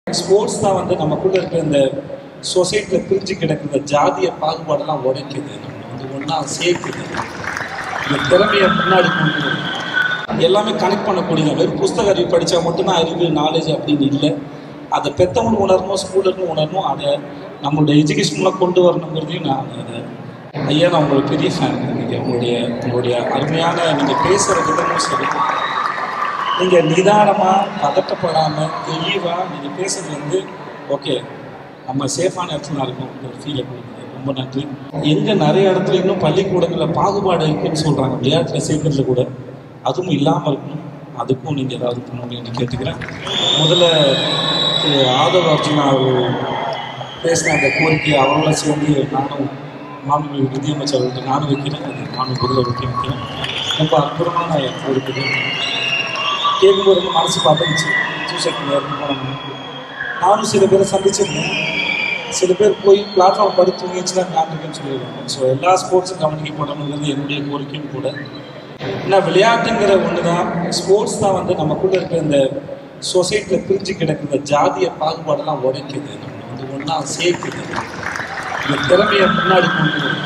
Sports தான் வந்து நமக்குள்ள இருக்கிற இந்த சொசைட்டியில் பிரிஞ்சு கிடக்கிற இந்த ஜாதிய பாகுபாடெல்லாம் உடைக்குது நம்ம வந்து ஒன்றா சேர்க்குது இந்த திறமையை முன்னாடி கொண்டு வருது. எல்லாமே கனெக்ட் பண்ணக்கூடியது வெறும் புஸ்தக அறிவு படித்தா மட்டும்தான் அறிவு நாலேஜ் அப்படின்னு இல்லை அதை பெத்தவங்களும் உணரணும் ஸ்கூலருக்கும் உணரணும் அதை நம்மளுடைய எஜுகேஷனில் கொண்டு வரணுங்கிறதையும் நான் அதை ஐயா நான் உங்களோட பெரிய ஃபேன் நீங்கள் உங்களுடைய உங்களுடைய அருமையான நீங்கள் பேசுகிற விதமும் சரி நீங்கள் நிதானமாக பதட்டப்படாமல் தெளிவாக நீங்கள் பேசுறது வந்து ஓகே நம்ம சேஃபான இடத்துல இருக்கோம் ஒரு ஃபீலை கொடுக்குது ரொம்ப நன்றி எங்கே நிறைய இடத்துல இன்னும் பள்ளிக்கூடங்களில் பாகுபாடு இருக்குன்னு சொல்கிறாங்க விளையாட்டில் சேர்க்கறதுல கூட அதுவும் இல்லாமல் இருக்கணும் அதுக்கும் நீங்கள் ஏதாவது பண்ணணும்னு கேட்டுக்கிறேன் முதல்ல திரு ஆதவ அர்ஜுனா அவர் பேசின அந்த கோரிக்கை அவங்கள சேர்ந்து நானும் மாண்பு நிதியமைச்சர் நானும் வைக்கிறேன் அது நானும் முதல்ல வைக்க வைக்கிறேன் ரொம்ப அற்புதமான கோரிக்கை கேட்கும்போது ரொம்ப மனசு பார்த்துச்சு சூசைட் நேரம் போனோம் நானும் சில பேரை சந்திச்சிருந்தேன் சில பேர் போய் பிளாட்ஃபார்ம் படுத்து தூங்கிச்சு தான் காமிக்கணும்னு சொல்லியிருக்காங்க ஸோ எல்லா ஸ்போர்ட்ஸும் கவனிக்கப்படணுங்கிறது என்னுடைய கோரிக்கையும் கூட ஏன்னா விளையாட்டுங்கிற ஒன்று தான் ஸ்போர்ட்ஸ் தான் வந்து நமக்குள்ள இருக்கிற இந்த சொசைட்டியில் பிரிஞ்சு கிடக்கிற இந்த ஜாதிய பாகுபாடெல்லாம் உடைக்குது நம்ம வந்து ஒன்றா சேர்க்குது இந்த திறமையை முன்னாடி கொண்டு வருது.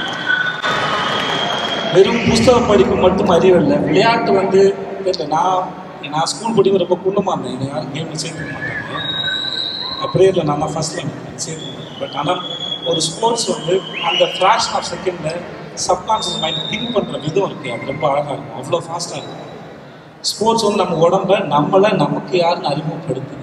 வெறும் புஸ்தக படிப்பு மட்டும் அறிவில்லை விளையாட்டு வந்து தெரியல நான் நான் ஸ்கூல் படிக்கிற ரொம்ப குண்டமாக இருந்தேன் என்னை யாரும் கேமில் சேர்த்துக்க மாட்டாங்க ப்ரேயரில் நான் தான் ஃபஸ்ட்டில் சேர்த்து பட் ஆனால் ஒரு ஸ்போர்ட்ஸ் வந்து அந்த ஃப்ராக்ஷன் ஆஃப் செகண்டில் சப்கான்ஷியஸ் மைண்ட் திங்க் பண்ணுற விதம் இருக்குது அது ரொம்ப அழகாக இருக்கும் அவ்வளோ ஃபாஸ்ட்டாக இருக்கும் ஸ்போர்ட்ஸ் வந்து நம்ம உடம்ப நம்மளை நமக்கு யாருன்னு அறிமுகப்படுத்துது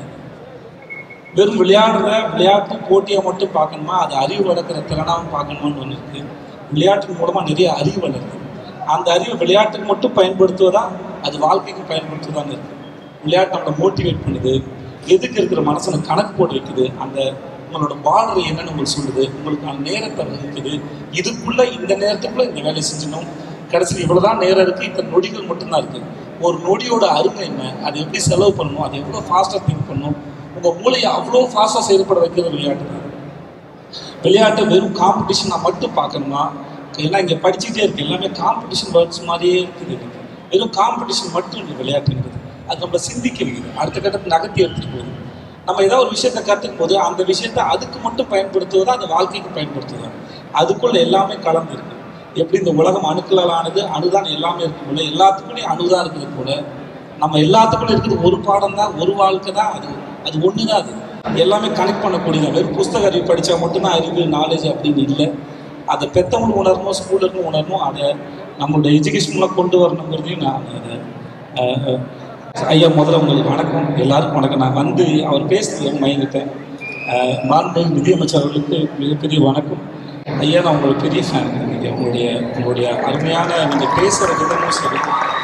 வெறும் விளையாடுற விளையாட்டு போட்டியை மட்டும் பார்க்கணுமா அது அறிவு வளர்க்குற திறனாகவும் பார்க்கணுமான்னு ஒன்று இருக்குது விளையாட்டின் மூலமாக நிறைய அறிவு வளருது அந்த அறிவை விளையாட்டுக்கு மட்டும் பயன்படுத்துவதா அது வாழ்க்கைக்கு பயன்படுத்துவதான்னு இருக்குது விளையாட்டு நம்மளை மோட்டிவேட் பண்ணுது எதுக்கு இருக்கிற மனசனை கணக்கு போட்டு வைக்குது அந்த உங்களோட பார்டர் என்னன்னு உங்களுக்கு சொல்லுது உங்களுக்கான நேரத்தை வகுக்குது இதுக்குள்ள இந்த நேரத்துக்குள்ள இந்த வேலையை செஞ்சணும் கடைசியில் இவ்வளவுதான் நேரம் இருக்கு இத்தனை நொடிகள் மட்டும்தான் இருக்கு ஒரு நொடியோட அருமை என்ன அதை எப்படி செலவு பண்ணணும் அதை எவ்வளோ ஃபாஸ்ட்டாக திங்க் பண்ணணும் உங்கள் மூளையை அவ்வளோ ஃபாஸ்ட்டாக செயல்பட வைக்கிறது விளையாட்டு தான் விளையாட்டை வெறும் காம்படிஷனாக மட்டும் பார்க்கணுமா ஏன்னா இங்கே படிச்சுட்டே இருக்கு எல்லாமே காம்படிஷன் வேர்ட்ஸ் மாதிரியே இருக்குது எனக்கு வெறும் காம்படிஷன் மட்டும் இல்லை விளையாட்டுங்கிறது அது நம்ம சிந்திக்க வைக்குது அடுத்த கட்டத்துக்கு நகர்த்தி எடுத்துகிட்டு போகுது நம்ம ஏதாவது ஒரு விஷயத்தை கற்றுக்கும் போது அந்த விஷயத்தை அதுக்கு மட்டும் பயன்படுத்துவதா அந்த வாழ்க்கைக்கு பயன்படுத்துவதா அதுக்குள்ள எல்லாமே கலந்து இருக்கு எப்படி இந்த உலகம் அணுக்களால் ஆனது அணுதான் எல்லாமே இருக்கு போல எல்லாத்துக்குள்ளேயும் அணுதான் இருக்குது போல நம்ம எல்லாத்துக்குள்ள இருக்குது ஒரு பாடம் தான் ஒரு வாழ்க்கை தான் அது அது ஒன்று தான் அது எல்லாமே கனெக்ட் பண்ணக்கூடியது வெறும் புஸ்தக அறிவு படித்தா மட்டும்தான் அறிவு நாலேஜ் அப்படின்னு இல்லை அதை பெத்தவங்களும் உணரணும் ஸ்கூலருக்கும் உணரணும் அதை நம்மளுடைய எஜுகேஷனில் கொண்டு வரணுங்கிறதையும் நான் அதை அஹ், அஹ், ஐயா முதல்ல உங்களுக்கு வணக்கம் எல்லாருக்கும் வணக்கம் நான் வந்து அவர் பேசுறது மயங்கிட்டேன் அஹ், மாண்புமிகு நிதியமைச்சர் அவர்களுக்கு மிகப்பெரிய வணக்கம் ஐயா நான் உங்களுக்கு பெரிய ஃபேன் நீங்கள் உங்களுடைய உங்களுடைய அருமையான நீங்கள் பேசுகிற விதமும் சரி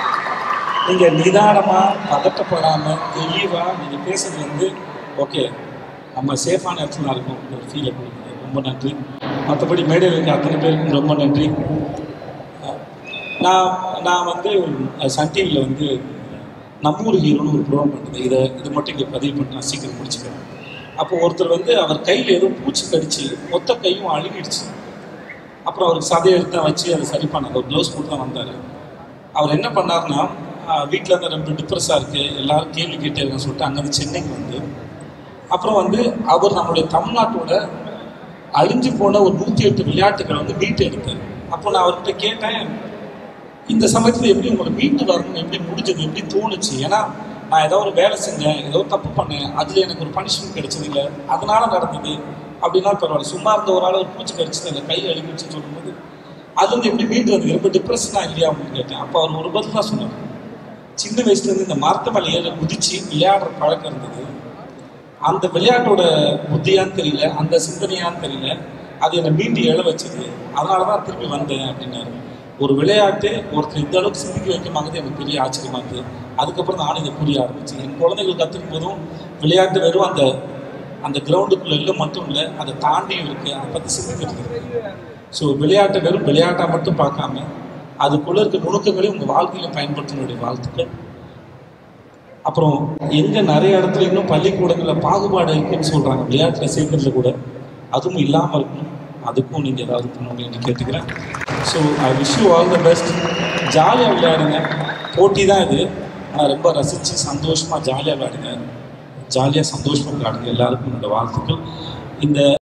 நீங்கள் நிதானமாக பதட்டப்படாமல் தெளிவாக நீங்கள் பேசுறது வந்து ஓகே நம்ம சேஃபான இடத்துல இருக்கோம் ஒரு ஃபீலை கொடுக்குது ரொம்ப நன்றி மற்றபடி மேடையில் இருக்க அத்தனை பேருக்கும் ரொம்ப நன்றி அஹ் நான் நான் வந்து அஹ், சன் டிவியில் வந்து நம்மூர் ஹீரோன்னு ஒரு ப்ரோக்ராம் பண்ணுது இதை இது மட்டும் இங்கே பதிவு பண்ணி நான் சீக்கிரம் முடிச்சுக்கிறேன் அப்போ ஒருத்தர் வந்து அவர் கையில் ஏதோ பூச்சி கடிச்சு மொத்த கையும் அழுகிடுச்சு அப்புறம் அவருக்கு சதையை எடுத்து வச்சு அதை சரி பண்ணாங்க ஒரு க்ளவுஸ் போட்டு தான் வந்தார் அவர் என்ன பண்ணாருன்னா வீட்டில் இருந்து ரொம்ப டிப்ரெஸ்ஸாக இருக்குது எல்லாரும் கேள்வி கேட்டே இருக்குன்னு சொல்லிட்டு அங்கேருந்து சென்னைக்கு வந்து அப்புறம் வந்து அவர் நம்மளுடைய தமிழ்நாட்டோட அழிஞ்சு போன ஒரு நூற்றி எட்டு விளையாட்டுகளை வந்து மீட்டு எடுத்தார் அப்போ நான் அவர்கிட்ட கேட்டேன் இந்த சமயத்தில் எப்படி உங்களை மீட்டு வரணும் எப்படி முடிஞ்சது எப்படி தோணுச்சு ஏன்னா நான் ஏதோ ஒரு வேலை செஞ்சேன் ஏதோ தப்பு பண்ணேன் அதில் எனக்கு ஒரு பனிஷ்மெண்ட் கிடைச்சது இல்லை அதனால நடந்தது அப்படின்னா பரவாயில்ல சும்மா இருந்த ஒரு ஆள் ஒரு பூச்சி கடிச்சது அந்த கை அழுகிடுச்சுன்னு சொல்லும்போது அது வந்து எப்படி மீண்டு வந்து ரொம்ப டிப்ரெஷனாக இல்லையா அப்படின்னு கேட்டேன் அப்போ அவர் ஒரு பதில் தான் சொன்னார் சின்ன வயசுலேருந்து இந்த மரத்த மேலே ஏற குதிச்சு விளையாடுற பழக்கம் இருந்தது அந்த விளையாட்டோட புத்தியான்னு தெரியல அந்த சிந்தனையான்னு தெரியல அது என்னை மீண்டு எழ வச்சது அதனால தான் திரும்பி வந்தேன் அப்படின்னாரு ஒரு விளையாட்டு ஒருத்தர் இந்த அளவுக்கு சிந்திக்க வைக்குமாங்கிறது எனக்கு பெரிய ஆச்சரியமா இருந்தது அதுக்கப்புறம் நானும் இதை புரிய ஆரம்பிச்சேன் என் குழந்தைகள் கற்றுக்கும் போதும் விளையாட்டு வெறும் அந்த அந்த கிரவுண்டுக்குள்ள இல்லை மட்டும் இல்லை அதை தாண்டியும் இருக்குது அதை பற்றி சிந்திக்கிறது இருக்கு ஸோ விளையாட்டை வெறும் விளையாட்டாக மட்டும் பார்க்காம அதுக்குள்ள இருக்க நுணுக்கங்களையும் உங்கள் வாழ்க்கையில பயன்படுத்தினுடைய வாழ்த்துக்கள் அப்புறம் எங்க நிறைய இடத்துல இன்னும் பள்ளிக்கூடங்களில் பாகுபாடு இருக்குன்னு சொல்றாங்க விளையாட்டுல சேர்க்கறதுல கூட அதுவும் இல்லாம இருக்கணும் அதுக்கும் நீங்க ஏதாவது பண்ணணும்னு கேட்டுக்கிறேன் so I wish you all the best ஜாலியாக விளையாடுங்க போட்டி தான் இது ஆனால் ரொம்ப ரசித்து சந்தோஷமாக ஜாலியாக விளையாடுங்க ஜாலியாக சந்தோஷமாக விளையாடுங்க எல்லாருக்கும் என்னோட வாழ்த்துக்கள் இந்த